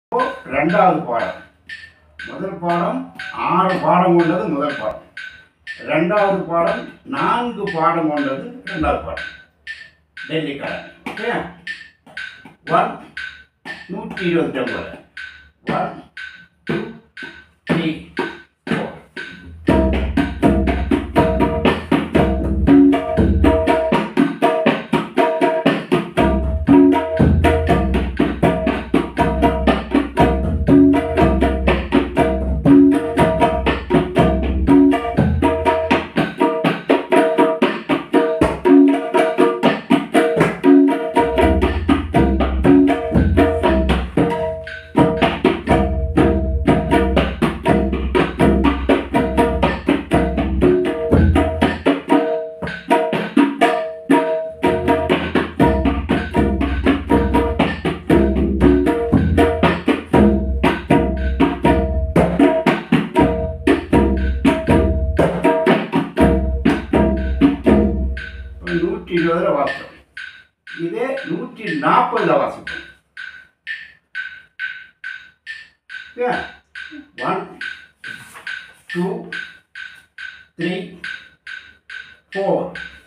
இப்போ ரெண்டாவது பாடம் முதல் பாடம் ஆறு பாடம் கொண்டது முதல் பாடம் ரெண்டாவது பாடம் நான்கு பாடம் கொண்டது ரெண்டாவது பாடம் டெல்லிக்காரன் ஓகே ஒன் நூற்றி இருபத்தி ஒன்பது ஒன் டூ த்ரீ ஃபோர் நூற்றி இருபதுல வாசிப்போம் இதே நூற்றி நாற்பதுல வாசிப்போம் ஒன் டூ த்ரீ ஃபோர்